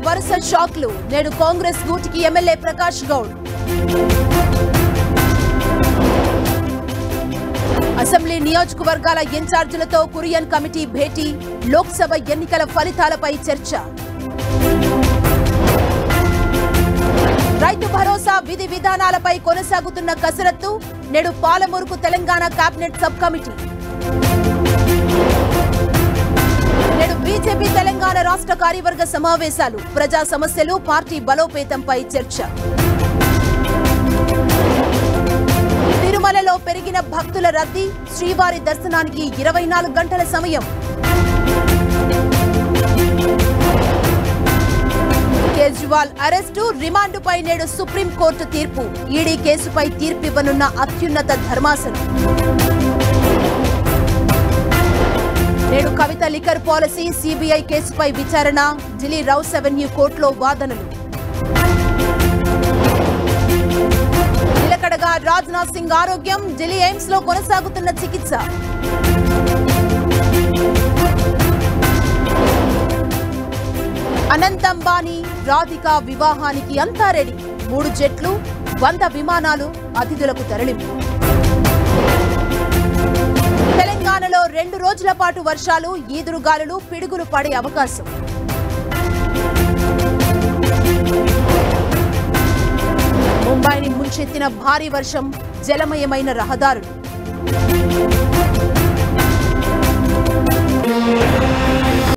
వరుస షాక్లు నేడు కాంగ్రెస్ గూటికి ఎమ్మెల్యే ప్రకాష్ గౌడ్ అసెంబ్లీ నియోజకవర్గాల ఇన్ఛార్జీలతో కురియన్ కమిటీ భేటీ లోక్సభ ఎన్నికల ఫలితాలపై చర్చ రైతు భరోసా విధి విధానాలపై కొనసాగుతున్న కసరత్తు నేడు పాలమూరుకు తెలంగాణ కేబినెట్ సబ్ కమిటీ నేడు బీజేపీ తెలంగాణ రాష్ట్ర కార్యవర్గ సమావేశాలు ప్రజా సమస్యలు పార్టీ బలోపేతంపై చర్చ తిరుమలలో పెరిగిన భక్తుల రద్దీ శ్రీవారి దర్శనానికి ఇరవై నాలుగు గంటల సమయం కేజ్రీవాల్ అరెస్టు రిమాండుపై నేడు సుప్రీంకోర్టు తీర్పు ఈడీ కేసుపై తీర్పివ్వనున్న అత్యున్నత ధర్మాసనం నేడు కవిత లిక్కర్ పాలసీ సిబిఐ కేసుపై విచారణ ఢిల్లీ రౌస్ అవెన్యూ కోర్టులో వాదనలు నిలకడగా రాజ్నాథ్ సింగ్ ఆరోగ్యం ఢిల్లీ ఎయిమ్స్ లో కొనసాగుతున్న చికిత్స అనంత్ అంబానీ రాధిక వివాహానికి అంతా రెడీ మూడు జట్లు వంద విమానాలు అతిథులకు తరలింపు తెలంగాణలో రెండు రోజుల పాటు వర్షాలు ఈదురుగాలులు పిడుగులు పడే అవకాశం ముంబైని ముంచెత్తిన భారీ వర్షం జలమయమైన రహదారులు